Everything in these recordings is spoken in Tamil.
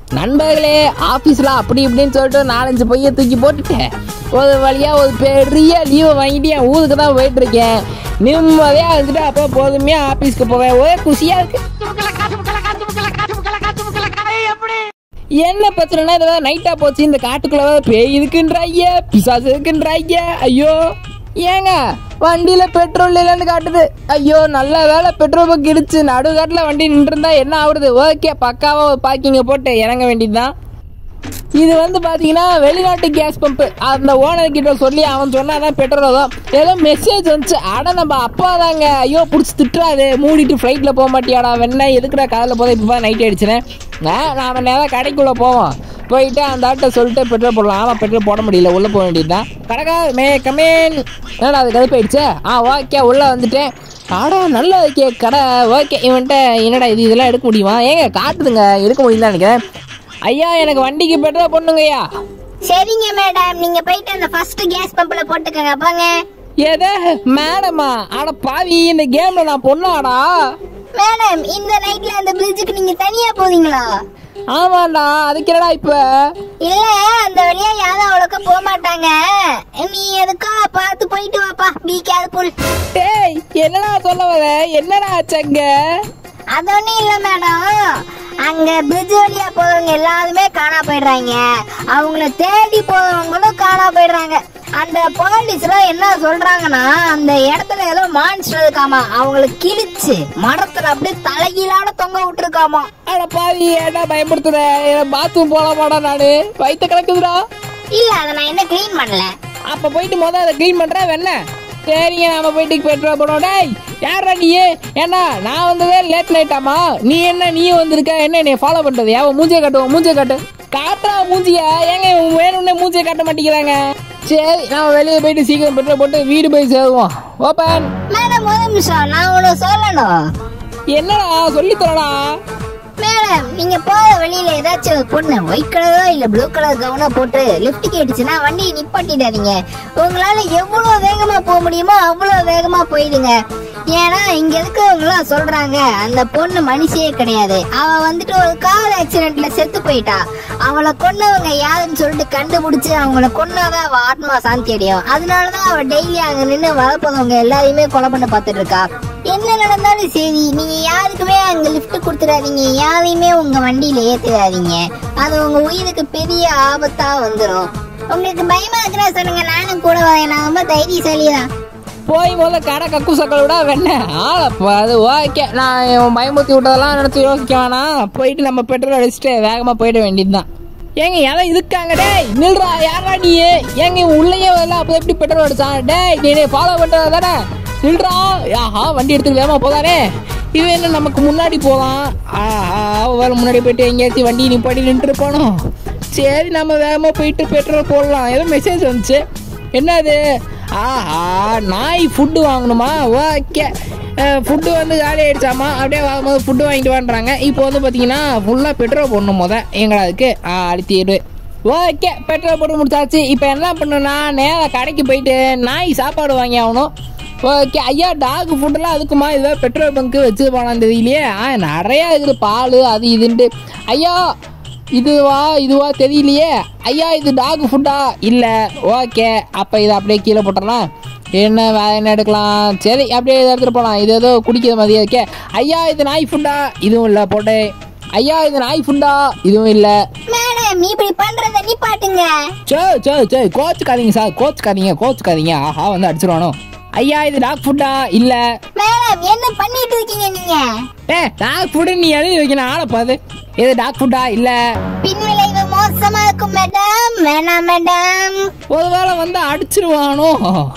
நண்பர்களே ஆஃபீஸில் அப்படி இப்படின்னு சொல்லிட்டு நாலஞ்சு பைய தூக்கி போட்டுட்டேன் ஒரு வழியாக ஒரு பெரிய லீவை வாங்கிட்டு என் ஊருக்கு தான் போயிட்டு இருக்கேன் நிம்மதியாக இருந்துட்டு அப்போ பொறுமையாக ஆஃபீஸ்க்கு போவேன் ஒரே குஷியாக இருக்கு என்ன பிரச்சனைனா இதை நைட்டா போச்சு இந்த காட்டுக்குள்ள வேற பேய் இருக்குன்றாங்க பிசாசு இருக்குன்றாங்க ஐயோ ஏங்க வண்டியில பெட்ரோல் இல்லைன்னு காட்டுது ஐயோ நல்ல வேலை பெட்ரோல் பங்க் இடிச்சு நடுக்காட்டில் வண்டி நின்றுருந்தா என்ன ஆகுறது ஓகே பக்காவா பார்க்கிங்க போட்டு இறங்க வேண்டியதுதான் இது வந்து பாத்தீங்கன்னா வெளிநாட்டு கேஸ் பம்ப் அந்த ஓனர் கிட்ட சொல்லி அவன் சொன்னாதான் பெட்ரோல் தான் ஏதோ மெசேஜ் வந்துச்சு அட நம்ம அப்பா தாங்க ஐயோ பிடிச்சி திட்டுறாது மூடிட்டு ஃப்ளைட்டில் போக மாட்டியாடா வெண்ணா எதுக்குடா காதில் போதை இப்போ நைட் ஆயிடுச்சுனே நாம நேரம் கடைக்குள்ளே போவோம் போயிட்டு அந்த ஆட்டை சொல்லிட்டு பெட்ரோல் போடலாம் ஆமாம் பெட்ரோல் போட முடியல உள்ளே போக வேண்டியது தான் கடக்கா மே கமேன் என்னடா அது கடுப்பாயிடுச்சு ஆ ஓகே உள்ளே வந்துட்டேன் ஆடா நல்லா இருக்கே கடை ஓகே இவன்ட்ட என்னடா இது இதெல்லாம் எடுக்க முடியுமா ஏங்க காட்டுதுங்க எடுக்க முடியும்னு நினைக்கிறேன் ஐயா எனக்கு வண்டிக்கு பெட்ரோல் பண்ணுங்கய்யா சரிங்க மேடம் நீங்க போயிட்டு அந்த ஃபர்ஸ்ட் கேஸ் பம்ப்ல போட்டுக்கங்க போங்க ஏதே மேடமா அட பாவி இந்த கேம்ல நான் பொண்ணாடா மேடம் இந்த நைட்ல அந்த பிரிட்ஜுக்கு நீங்க தனியா போவீங்களா ஆமாண்டா அதுக்கு என்னடா இப்ப இல்ல அந்த வழியா யாரும் அவ்வளோக்கா போக மாட்டாங்க நீ எதுக்கா பார்த்து போயிட்டு வாப்பா பி கேர்ஃபுல் டேய் என்னடா சொல்ல வர என்னடா ஆச்சு அங்க அது ஒண்ணும் இல்ல மேடம் அங்க பிரிட்ஜ் வழியா போறவங்க எல்லாருமே காணா போயிடுறாங்க அவங்கள தேடி போறவங்களும் காணா போயிடுறாங்க அந்த போலீஸ்லாம் என்ன சொல்றாங்கன்னா அந்த இடத்துல ஏதோ மான்ஸ்டர் இருக்காமா அவங்கள கிழிச்சு மரத்துல அப்படியே தலைகீழாட தொங்க விட்டுருக்காமா அட பாவி ஏன்டா பயப்படுத்துற பாத்ரூம் போலாமாடா நானு வயித்த கிடக்குதுடா இல்ல அதை நான் என்ன க்ளீன் பண்ணல அப்ப போயிட்டு முதல்ல அதை க்ளீன் பண்றேன் வெண்ண சரிங்க நாம போயிட்டு பெட்ரோல் போடுவோம் டேய் யாரா நீ ஏன்னா நான் வந்ததே லேட் நைட்டாமா நீ என்ன நீ வந்திருக்க என்ன என்னை ஃபாலோ பண்றது அவன் மூஞ்சியை காட்டுவோம் மூஞ்சியை காட்டு காட்டுறா மூஞ்சிய ஏங்க இவன் வேணும்னே மூஞ்சியை காட்ட மாட்டேங்கிறாங்க சரி நாம வெளியே போயிட்டு சீக்கிரம் பெட்ரோல் போட்டு வீடு போய் சேருவோம் ஓப்பன் மேடம் ஒரு நிமிஷம் நான் ஒண்ணு சொல்லணும் என்னடா சொல்லித் தரடா மேடம் நீங்க போற வழியில ஏதாச்சும் ஒரு பொண்ணு ஒயிட் கலரோ இல்ல ப்ளூ கலர் கவுனா போட்டு லிஃப்ட் கேட்டுச்சுன்னா வண்டியை நிப்பாட்டிடாதீங்க உங்களால எவ்வளவு வேகமா போக முடியுமோ அவ்வளவு வேகமா போயிடுங்க ஏன்னா இங்க இருக்கவங்களாம் சொல்றாங்க அந்த பொண்ணு மனுஷியே கிடையாது அவ வந்துட்டு ஒரு கார் ஆக்சிடென்ட்ல செத்து போயிட்டா அவளை கொன்னவங்க யாருன்னு சொல்லிட்டு கண்டுபிடிச்சு அவங்கள கொன்னாதான் அவ ஆத்மா சாந்தி அடையும் அதனாலதான் அவ டெய்லி அங்க நின்று வரப்போறவங்க எல்லாரையுமே கொலை பண்ண பார்த்துட்டு இருக்கா என்ன நடந்தாலும் சரி நீங்க யாருக்குமே அங்க லிஃப்ட் கொடுத்துடாதீங்க யாரையுமே உங்க வண்டியில ஏத்திடாதீங்க அது உங்க உயிருக்கு பெரிய ஆபத்தா வந்துடும் உங்களுக்கு பயமா இருக்கிறா சொல்லுங்க நானும் கூட வரேன் நான் ரொம்ப தைரியசாலி தான் போய் முதல்ல கடை கக்கு சக்கல் விட வெண்ண ஆளப்பா அது ஓகே நான் இவன் பயமுத்தி விட்டதெல்லாம் நினைச்சு யோசிக்க வேணாம் போயிட்டு நம்ம பெட்ரோல் அடிச்சுட்டு வேகமா போயிட வேண்டியதுதான் ஏங்க யாரும் இருக்காங்க டேய் நில்றா யாரா நீ ஏங்க இவன் உள்ளேயே வரல அப்போ எப்படி பெட்ரோல் அடிச்சான் டேய் நீ ஃபாலோ பண்றதா தானே நில்றா ஆஹா வண்டி எடுத்துட்டு வேகமா போதானே இவன் என்ன நமக்கு முன்னாடி போகலாம் ஆஹா வேலை முன்னாடி போயிட்டு எங்கேயாச்சும் வண்டி நிப்பாட்டி நின்று போனோம் சரி நம்ம வேகமா போயிட்டு பெட்ரோல் போடலாம் ஏதோ மெசேஜ் வந்துச்சு என்னது ஆஹா நாய் ஃபுட்டு வாங்கணுமா ஓகே ஃபுட்டு வந்து காலி ஆயிடுச்சாமா அப்படியே வாங்கும்போது ஃபுட்டு வாங்கிட்டு வான்றாங்க இப்போ வந்து பார்த்தீங்கன்னா ஃபுல்லாக பெட்ரோல் போடணும் முத எங்கடா அதுக்கு ஆ அழுத்திடு ஓகே பெட்ரோல் போட்டு முடிச்சாச்சு இப்போ என்ன பண்ணணும்னா நேராக கடைக்கு போயிட்டு நாய் சாப்பாடு வாங்கி ஆகணும் ஓகே ஐயா டாக் ஃபுட்டெல்லாம் அதுக்குமா இதுவே பெட்ரோல் பங்க்கு வச்சு போனான்னு தெரியலையே ஆ நிறையா இருக்குது பால் அது இதுன்ட்டு ஐயா இதுவா இதுவா தெரியலையே ஐயா இது டாக் ஃபுட்டா இல்லை ஓகே அப்போ இதை அப்படியே கீழே போட்டுடலாம் என்ன வேற என்ன எடுக்கலாம் சரி அப்படியே இதை எடுத்துகிட்டு போகலாம் இது ஏதோ குடிக்கிற மாதிரியே இருக்கே ஐயா இது நாய் ஃபுட்டா இதுவும் இல்லை போட்டே ஐயா இது நாய் ஃபுட்டா இதுவும் இல்லை மேடம் நீ இப்படி பண்றத நிப்பாட்டுங்க சரி சரி சரி கோச்சுக்காதீங்க சார் கோச்சுக்காதீங்க கோச்சுக்காதீங்க ஆஹா வந்து அடிச்சிருவானோ ஐயா இது டாக் ஃபுட்டா இல்லை மேடம் என்ன பண்ணிட்டு இருக்கீங்க நீங்க ஏ டாக் ஃபுட்டு நீ எழுதி வைக்கணும் ஆளை பாது இது டாக் ஃபுட்டா இல்லை பின்விளைவு மோசமா இருக்கும் மேடம் வேணாம் மேடம் ஒருவேளை வந்து அடிச்சிருவானோ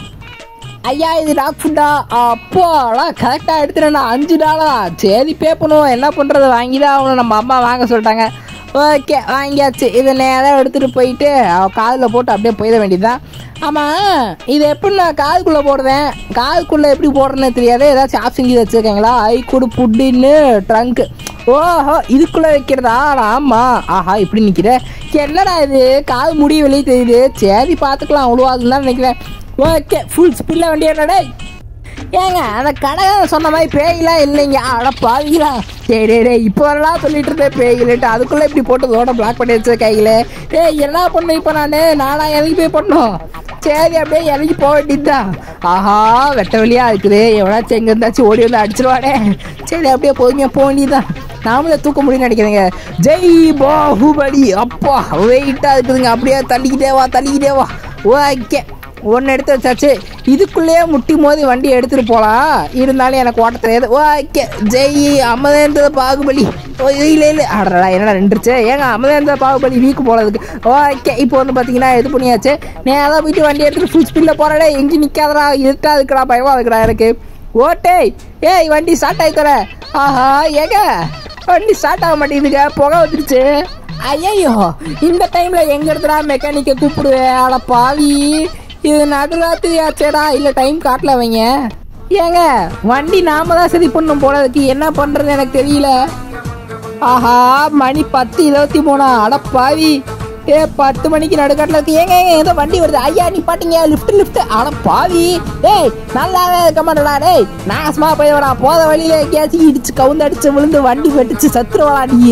ஐயா இது டாக் ஃபுட்டா அப்பாடா கரெக்டாக எடுத்துட்டேண்ணா அஞ்சு டாலா சரி பே பண்ணுவோம் என்ன பண்ணுறது வாங்கி தான் ஆகணும் நம்ம அம்மா வாங்க சொல்லிட்டாங்க ஓகே வாங்கியாச்சு இதை நேராக எடுத்துகிட்டு போயிட்டு அவ காதில் போட்டு அப்படியே போயிட வேண்டியதுதான் ஆமாம் இது எப்படி நான் காதுக்குள்ளே போடுறேன் காதுக்குள்ளே எப்படி போடுறேன்னு தெரியாது ஏதாச்சும் ஆப்ஷன் இது வச்சுருக்கீங்களா ஐ குடு புட்டின்னு ட்ரங்க்கு ஓஹோ இதுக்குள்ளே வைக்கிறதா ஆமாம் ஆஹா இப்படி நிற்கிற என்னடா இது காது முடி வெளியே தெரியுது சரி பார்த்துக்கலாம் அவ்வளோ அதுன்னு தான் நினைக்கிறேன் ஓகே ஃபுல் ஸ்பீடில் வண்டி என்னடா ஏங்க அந்த கடை சொன்ன மாதிரி பேயெல்லாம் இல்லைங்க அட பாவிங்களா டேய் டேய் டேய் இப்போ வரலாம் சொல்லிட்டு இருந்தேன் பேயில்ட்டு அதுக்குள்ளே இப்படி போட்டு தோட பிளாக் பண்ணி வச்ச கையில் டேய் என்ன பண்ணும் இப்போ நான் நானா எதுக்கு போய் பண்ணோம் சரி அப்படியே இறங்கி போக வேண்டியதுதான் ஆஹா வெட்ட வழியா இருக்குது எவனாச்சும் எங்க இருந்தாச்சும் ஓடி வந்து அடிச்சிருவானே சரி அப்படியே பொறுமையா போக வேண்டியதுதான் நாமளே தூக்க முடியும்னு நினைக்கிறேங்க ஜெய் பாகுபலி அப்பா வெயிட்டா இருக்குதுங்க அப்படியே தள்ளிக்கிட்டே வா தள்ளிக்கிட்டே வா ஓகே ஒன்று எடுத்து வச்சாச்சு இதுக்குள்ளேயே முட்டி மோதி வண்டி எடுத்துட்டு போகலாம் இருந்தாலும் எனக்கு ஓட்ட தெரியாது ஓகே ஜெய் அமதேந்திர பாகுபலி ஓ இல்லை இல்லை ஆடுறா என்னடா நின்றுச்சு ஏங்க அமதேந்திர பாகுபலி வீக்கு போகிறதுக்கு ஓகே இப்போ வந்து பார்த்தீங்கன்னா இது பண்ணியாச்சு நேராக போயிட்டு வண்டி எடுத்துட்டு ஃபுல் ஸ்பீடில் போகிறடே எங்கேயும் நிற்காதடா இருட்டா இருக்குடா பயமா இருக்குடா எனக்கு ஓட்டேய் ஏய் வண்டி ஸ்டார்ட் ஆகிக்கிற ஆஹா ஏங்க வண்டி ஸ்டார்ட் ஆக மாட்டேங்குதுங்க புகை வந்துருச்சு ஐயோ இந்த டைம்ல எங்க இடத்துல மெக்கானிக்கை கூப்பிடுவேன் அட பாவி இது நடுராத்திரி ஆச்சேடா இல்ல டைம் காட்டல வைங்க ஏங்க வண்டி நாம தான் சரி பண்ணும் போனதுக்கு என்ன பண்றது எனக்கு தெரியல ஆஹா மணி பத்து இருபத்தி மூணா அட பாவி ஏ பத்து மணிக்கு நடுக்காட்டில் இருக்கு ஏங்க ஏங்க ஏதோ வண்டி வருது ஐயா நிப்பாட்டிங்க லிஃப்ட் லிஃப்ட் அட பாவி டேய் நல்லாவே இருக்க மாட்டடா டேய் நாசமா போய் வரா போத வழியில எங்கேயாச்சும் இடிச்சு கவுந்து அடிச்சு விழுந்து வண்டி வெட்டிச்சு சத்துருவாடா நீ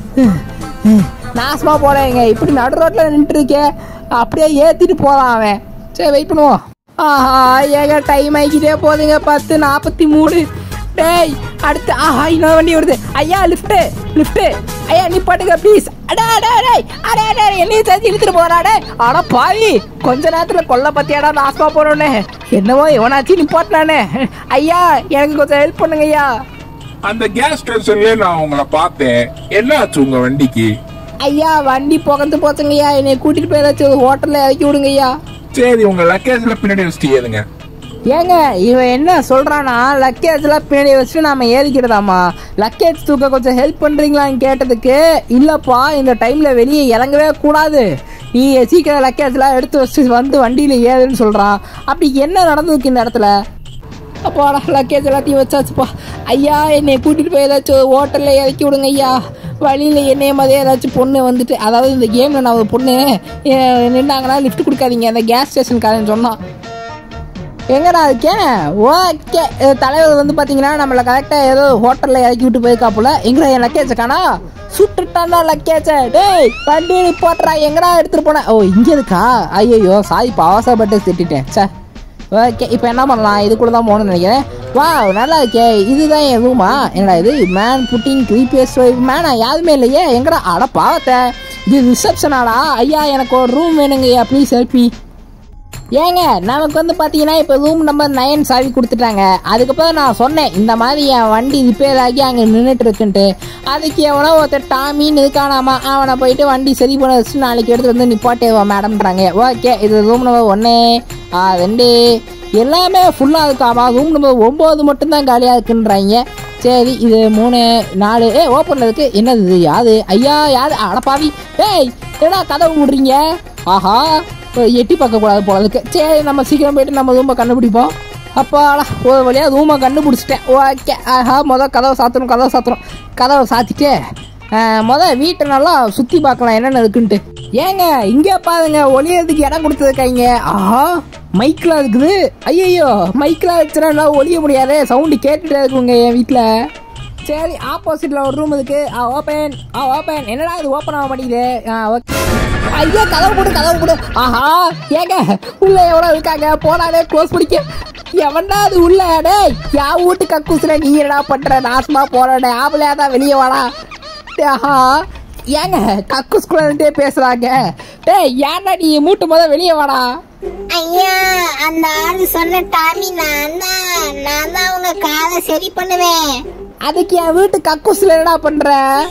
நாசமா போறேங்க இப்படி நடு ரோட்ல நின்றுட்டு இருக்கே அப்படியே ஏத்திட்டு போறான் அவன் சரி வெயிட் பண்ணுவோம் ஆஹா ஏங்க டைம் ஆகிக்கிட்டே போகுதுங்க பத்து நாற்பத்தி மூணு டேய் அடுத்து ஆஹா இன்னொரு வண்டி வருது ஐயா லிஃப்ட் லிஃப்ட் ஐயா நிப்பாட்டுங்க ப்ளீஸ் அடா அடா டேய் அடா அடா என்னையும் சேர்த்து இழுத்துட்டு போறாடே அட பாவி கொஞ்ச நேரத்துல கொல்ல பத்தியாடா நாசமா போறோன்னே என்னவோ எவனாச்சும் நிப்பாட்டினானே ஐயா எனக்கு கொஞ்சம் ஹெல்ப் பண்ணுங்க ஐயா அந்த கேஸ் ஸ்டேஷன்லயே நான் உங்களை பார்த்தேன் என்ன ஆச்சு உங்க வண்டிக்கு ஐயா வண்டி புகந்து போச்சுங்கய்யா என்னை கூட்டிட்டு போய் ஏதாச்சும் ஹோட்டல்ல இறக்கி விடுங்க ஐயா சரி உங்க லக்கேஜ்ல பின்னாடி வச்சுட்டு ஏதுங்க ஏங்க இவன் என்ன சொல்றானா லக்கேஜ்லாம் பின்னாடி வச்சுட்டு நாம ஏறிக்கிறதாமா லக்கேஜ் தூக்க கொஞ்சம் ஹெல்ப் பண்றீங்களான்னு கேட்டதுக்கு இல்லப்பா இந்த டைம்ல வெளியே இறங்கவே கூடாது நீ சீக்கிரம் லக்கேஜ்லாம் எடுத்து வச்சுட்டு வந்து வண்டியில ஏறுன்னு சொல்றான் அப்படி என்ன நடந்ததுக்கு இந்த இடத்துல அப்பாடா லக்கேஜ் எல்லாத்தையும் வச்சாச்சுப்பா ஐயா என்னை கூட்டிட்டு போய் ஏதாச்சும் ஹோட்டல்ல இறக்கி விடுங்க ஐயா வழியில என்னைய மாதிரி ஏதாச்சும் பொண்ணு வந்துட்டு அதாவது இந்த கேம்ல நான் ஒரு பொண்ணு அஹ், நின்னாங்கன்னா லிஃப்ட் கொடுக்காதீங்க அந்த கேஸ் ஸ்டேஷன்காரன் சொன்னான் எங்கடா இருக்கேன் ஓகே தலைவர் வந்து பார்த்தீங்கன்னா நம்மளை கரெக்டாக ஏதோ ஹோட்டலில் இறக்கி விட்டு போயிருக்காப்புல எங்கடா என் லக்கேஜை காணா சுட்டுட்டான்டா லக்கேஜை டேய் வண்டி போட்டுறா எங்கடா எடுத்துகிட்டு போனேன் ஓ இங்கே இருக்கா ஐயோ சாரிப்பா அவசரப்பட்டு திட்டிட்டேன் சே ஓகே இப்போ என்ன பண்ணலாம் இதுக்குள்ள தான் போகணும்னு நினைக்கிறேன் வா நல்லா இருக்கே இதுதான் என் ரூமா என்னடா இது மேன் புட்டிங் க்ரீபியஸ் மேனா யாருமே இல்லையே எங்கடா அட பாவத்தை இது ரிசப்ஷனாடா ஐயா எனக்கு ஒரு ரூம் வேணுங்க ஐயா ப்ளீஸ் ஹெல்ப் மீ ஏங்க நமக்கு வந்து பார்த்தீங்கன்னா இப்போ ரூம் நம்பர் நைன் சாவி கொடுத்துட்டாங்க அதுக்கப்புறம் நான் சொன்னேன் இந்த மாதிரி என் வண்டி ரிப்பேர் ஆகி அங்கே நின்றுட்டு இருக்குன்ட்டு அதுக்கு எவனோ ஒருத்தர் டாமின்னு இருக்கானாமா அவனை போயிட்டு வண்டி சரி பண்ண வச்சு நாளைக்கு எடுத்து வந்து நிப்பாட்டேவா மேடம்ன்றாங்க ஓகே இது ரூம் நம்பர் ஒன்று ஆ ரெண்டு எல்லாமே ஃபுல்லாக இருக்காமா ரூம் நம்பர் ஒம்பது மட்டும்தான் காலியாக இருக்குன்றாங்க சரி இது மூணு நாலு ஏ ஓப்பனில் இருக்கு என்னது இது யாது ஐயா யாது அடப்பாவி ஏய் என்னடா கதவு விடுறீங்க ஆஹா எட்டி பார்க்க கூடாது போல இருக்கு சரி நம்ம சீக்கிரம் போயிட்டு நம்ம ரூமை கண்டுபிடிப்போம் அப்பாடா ஒரு வழியாக ரூமை கண்டுபிடிச்சிட்டேன் ஓகே ஆஹா மொதல் கதவை சாத்தணும் கதவை சாத்தணும் கதவை சாத்திட்டு முத வீட்டை நல்லா சுற்றி பார்க்கலாம் என்னென்ன இருக்குன்ட்டு ஏங்க இங்கே பாருங்க ஒளியறதுக்கு இடம் கொடுத்துருக்காங்க ஆஹா மைக்கில் இருக்குது ஐயோ மைக்கில் வச்சுனா ஒளிய முடியாது சவுண்டு கேட்டுட்டே இருக்குங்க என் வீட்டில் சரி ஆப்போசிட்ல ஒரு ரூம் இருக்கு ஆ ஓப்பன் ஆ ஓப்பன் என்னடா இது ஓப்பன் ஆக மாட்டேங்குது ஆ ஓகே ஐயா கதவு போடு கதவு போடு ஆஹா ஏங்க உள்ள எவ்வளோ இருக்காங்க போனாலே க்ளோஸ் பிடிக்க எவன்டா அது உள்ள டேய் யா வீட்டு கக்கூசுல நீ என்னடா பண்ற நாசமா போறடே ஆம்பளையா தான் வெளியே வாடா ஆஹா ஏங்க கக்கூஸ்குள்ள இருந்தே பேசுறாங்க டேய் ஏன்டா நீ மூட்டு முத வெளியே வாடா ஐயா அந்த ஆளு சொன்ன டாமி நான் தான் நான் தான் உங்க காலை சரி பண்ணுவேன் அதுக்கு என் வீட்டு கக்கூஸ்ல என்னடா பண்ற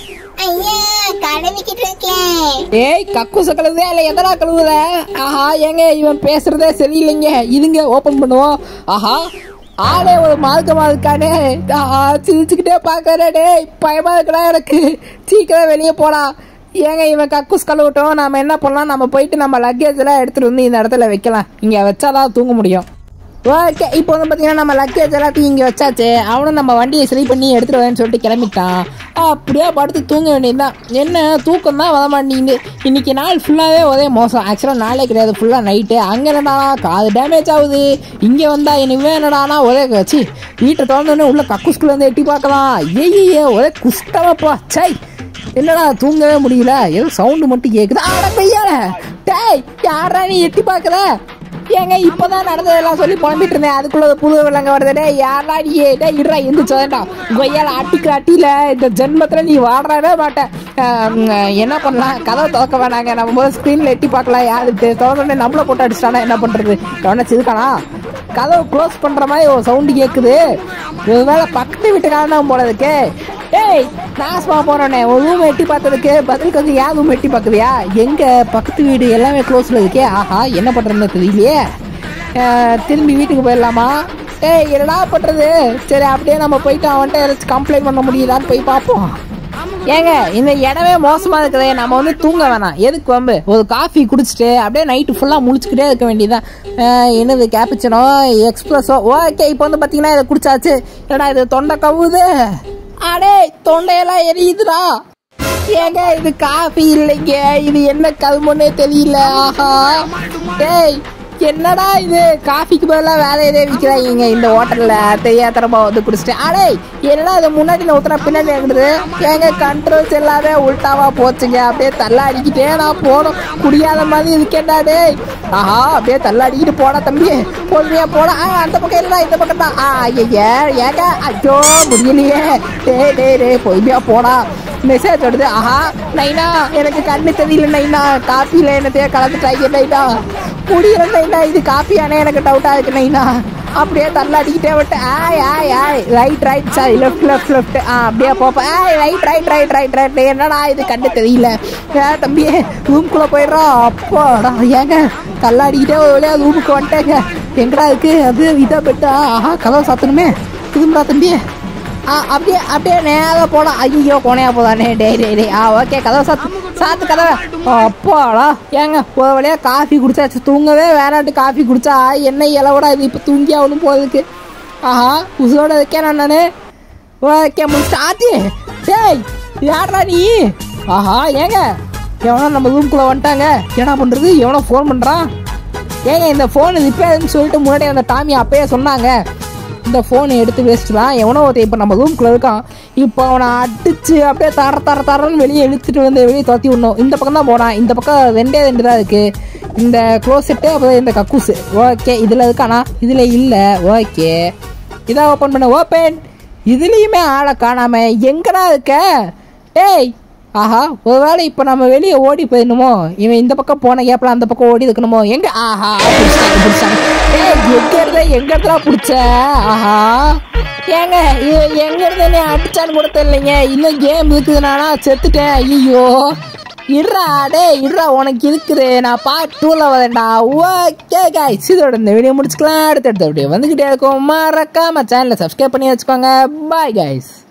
ஐயா கழுவிக்கிட்டு இருக்கேன் ஏய் கக்கூச கழுவுதே இல்ல எதனா கழுவுத ஆஹா ஏங்க இவன் பேசுறதே சரியில்லைங்க இதுங்க ஓபன் பண்ணுவோம் ஆஹா ஆளே ஒரு மார்க்கமா இருக்கானே ஆஹா சிரிச்சுக்கிட்டே பாக்கறே டேய் பயமா இருக்கடா எனக்கு சீக்கிரம் வெளியே போடா ஏங்க இவன் கக்கூஸ் கழுவட்டும் நாம என்ன பண்ணலாம் நம்ம போயிட்டு நம்ம லக்கேஜ் எல்லாம் எடுத்துட்டு வந்து இந்த இடத்துல வைக்கலாம் இங்க வச்சாதான் தூங்க முடியும் ஓகே இப்போ வந்து பார்த்தீங்கன்னா நம்ம லக்கேஜ் எல்லாத்தையும் இங்கே வச்சாச்சு அவனும் நம்ம வண்டியை சரி பண்ணி எடுத்துகிட்டு வரேன்னு சொல்லிட்டு கிளம்பிட்டான் அப்படியே படுத்து தூங்க வேண்டியதுதான் என்ன தூக்கம் தான் வர மாட்டேங்குது இன்னைக்கு நாள் ஃபுல்லாகவே ஒரே மோசம் ஆக்சுவலாக நாளே கிடையாது ஃபுல்லாக நைட்டு அங்கே என்னடா காது டேமேஜ் ஆகுது இங்கே வந்தா இனிமே என்னடானா ஒரே வச்சு வீட்டை திறந்தோடனே உள்ள கக்குஸ்குள்ள வந்து எட்டி பார்க்கலாம் ஏய்யே ஒரே குஷ்டமாப்பா சை என்னடா தூங்கவே முடியல ஏதோ சவுண்டு மட்டும் கேக்குது ஆட பையால டேய் யாரா நீ எட்டி பார்க்கற ஏங்க இப்பதான் நடந்ததெல்லாம் சொல்லி புலம்பிட்டு இருந்தேன் அதுக்குள்ள ஒரு புது விலங்க வருது டேய் யாரா நீ டேய் இருடா எந்திரிச்சு வேண்டா கொய்யால அட்டிக்கிற அட்டியில இந்த ஜென்மத்துல நீ வாடுறவே மாட்டேன் ஆம், என்ன பண்ணலாம் கதவை திறக்க வேணாங்க நம்ம முதல்ல ஸ்க்ரீன்ல எட்டி பார்க்கலாம் யாரு திறந்தோடனே நம்மள போட்டு அடிச்சிட்டானா என்ன பண்றது கவனிச்சு சிதுக்கானா கதவை க்ளோஸ் பண்ற மாதிரி ஒரு சவுண்டு கேக்குது ஒருவேளை பக்கத்து வீட்டுக்காரன் போல இருக்கு டேய் நாசமா போறோனே ஒரு ரூம் எட்டி பார்த்ததுக்கு பதிலுக்கு வந்து ஏன் ரூம் எட்டி பார்க்குறியா எங்க பக்கத்து வீடு எல்லாமே க்ளோஸ்ல இருக்கே ஆஹா என்ன பண்றதுன்னு தெரியலையே அஹ், திரும்பி வீட்டுக்கு போயிடலாமா டேய் என்னடா பண்றது சரி அப்படியே நம்ம போயிட்டு அவன்கிட்ட யாராச்சும் கம்ப்ளைண்ட் பண்ண முடியுதான்னு போய் பார்ப்போம் ஏங்க இந்த இடமே மோசமா இருக்குதே நம்ம வந்து தூங்க வேணாம் எதுக்கு வம்பு ஒரு காஃபி குடிச்சிட்டு அப்படியே நைட்டு ஃபுல்லாக முழிச்சுக்கிட்டே இருக்க வேண்டியதான் என்னது கேப்பிச்சனோ எக்ஸ்பிரஸோ ஓகே இப்போ வந்து பார்த்தீங்கன்னா இதை குடிச்சாச்சு என்னடா இது தொண்டை கவுது அடே தொண்டையெல்லாம் எரியுதுடா ஏங்க இது காஃபி இல்லைங்க இது என்ன கல்முன்னே தெரியல ஆஹா டேய் என்னடா இது காஃபிக்கு பதிலாக வேற எதே விற்கிறாங்க இந்த ஹோட்டலில் தெரியாதரமா வந்து குடிச்சிட்டு அடே என்னடா இது முன்னாடி நான் ஊத்துனா பின்னாடி இருக்குது ஏங்க கண்ட்ரோல்ஸ் எல்லாமே உள்டாவா போச்சுங்க அப்படியே தள்ளாடிக்கிட்டே நான் போனோம் குடியாத மாதிரி இருக்கேன்டா டேய் ஆஹா அப்படியே தள்ளாடிக்கிட்டு போடா தம்பி பொறுமையா போடா ஆ அந்த பக்கம் இல்லடா இந்த பக்கம் தான் ஆ ஐயா ஏங்க ஐயோ முடியலையே டேய் டேய் டேய் பொறுமையா போடா மெசேஜ் வருது ஆஹா நைனா எனக்கு கண்ணு தெரியல நைனா காப்பியில் என்னத்தையே கலந்துட்டாங்க நைனா முடியல நைனா இது காப்பியானே எனக்கு டவுட்டா இருக்கு நைனா அப்படியே தள்ளாடிக்கிட்டே விட்டு ஆய் ஆய் ஆய் right right sorry left left left ஆ அப்படியே போப்ப ஆய் right right right right right என்னடா இது கண்ணு தெரியல ஏ தம்பி ரூம்குள்ளே போயிடுறோம் அப்பாடா ஏங்க தள்ளாடிக்கிட்டே ஒரு வழியா ரூமுக்கு வந்துட்டேங்க எங்கடா இருக்கு அது இதா பெட்டா ஆஹா கதவை சாத்தணுமே திரும்புடா தம்பி ஆ அப்படியே அப்படியே நேராக போலாம் ஐயோ கோணையா போதானே டே டே டே ஆ ஓகே கதவை சாத்து சாத்து கதவை அப்பாடா ஏங்க ஒரு வழியா காஃபி குடிச்சாச்சு தூங்கவே வேணாட்டு காஃபி குடிச்சா என்ன இலவோட இது இப்போ தூங்கி ஆகணும் போகிறதுக்கு ஆஹா உசுரோட இருக்கேன் நான் நானு ஓகே முடிச்சு ஆச்சு டேய் யாரா நீ ஆஹா ஏங்க எவனோ நம்ம ரூம்குள்ளே வந்துட்டாங்க என்ன பண்ணுறது எவனோ ஃபோன் பண்ணுறான் ஏங்க இந்த ஃபோன் ரிப்பேர்னு சொல்லிட்டு முன்னாடி அந்த டாமி அப்பயே சொன்னாங்க இந்த ஃபோனை எடுத்து வேஸ்ட்டு தான் எவனோ ஒருத்தன் இப்போ நம்ம ரூம்குள்ளே இருக்கான் இப்போ அவனை அடிச்சு அப்படியே தர தர தரன்னு வெளியே இழுத்துட்டு வந்து வெளியே துரத்தி விடணும் இந்த பக்கம் தான் போனான் இந்த பக்கம் ரெண்டே ரெண்டு தான் இருக்குது இந்த க்ளோசெட்டு அப்புறம் இந்த கக்கூஸு ஓகே இதில் இருக்கானா இதில் இல்லை ஓகே இதை ஓப்பன் பண்ண ஓப்பன் இதுலேயுமே ஆளை காணாம எங்கடா இருக்க டேய் ஆஹா ஒருவேளை இப்போ நம்ம வெளியே ஓடி போயிடணுமோ இவன் இந்த பக்கம் போன கேப்ல அந்த பக்கம் ஓடி இருக்கணுமோ எங்க ஆஹா பிடிச்சாங்க பிடிச்சாங்க ஏய் எங்க இருந்த எங்க இடத்துல பிடிச்ச ஆஹா ஏங்க இது எங்க இருந்து நீ அடிச்சான்னு கூட தெரியலைங்க இன்னும் கேம் இருக்குதுனானா செத்துட்டேன் ஐயோ இருடா டே இருடா உனக்கு இருக்குது நான் பார்ட் டூவில் வரேன்டா ஓகே காய்ஸ் இதோட இந்த வீடியோ முடிச்சுக்கலாம் அடுத்தடுத்த வீடியோ வந்துக்கிட்டே இருக்கும் மறக்காம சேனலை சப்ஸ்கிரைப் பண்ணி வச்சுக்கோங்க பாய் காய்ஸ்